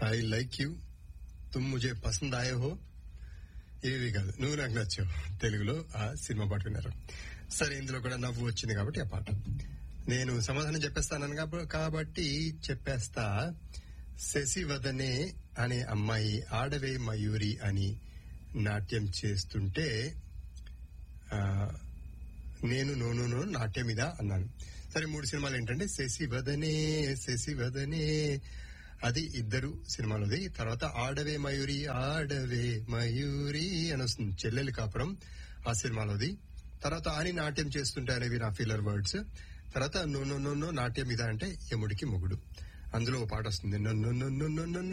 I like you తుమ్ ముజే పసంద్ ఆయే హో ఏవి కాదు నువ్వు నాకు నచ్చావు తెలుగులో ఆ సినిమా పాట విన్నారు సరే ఇందులో కూడా నవ్వు వచ్చింది కాబట్టి ఆ పాట నేను సమాధానం చెప్పేస్తాను కాబ- కాబట్టి చెప్పేస్తా శశివదనే అనే అమ్మాయి ఆడవే మయూరి అని నాట్యం చేస్తుంటే ఆ, నేను నోను నో నాట్యం ఇదా అన్నాను సరే మూడు సినిమాలు ఏంటంటే శశివదనే శశివదనే అది ఇద్దరు సినిమాలోది తర్వాత ఆడవే మయూరి ఆడవే మయూరి అని వస్తుంది చెల్లెలు కాపురం ఆ సినిమాలోది తర్వాత అని నాట్యం చేస్తుంటే అనేవి నా ఫీలర్ వర్డ్స్ తర్వాత నో నో నో నో నాట్యం ఇదా అంటే యముడికి మొగుడు అందులో ఒక పాట వస్తుంది నన్ను నన్ను నన్ను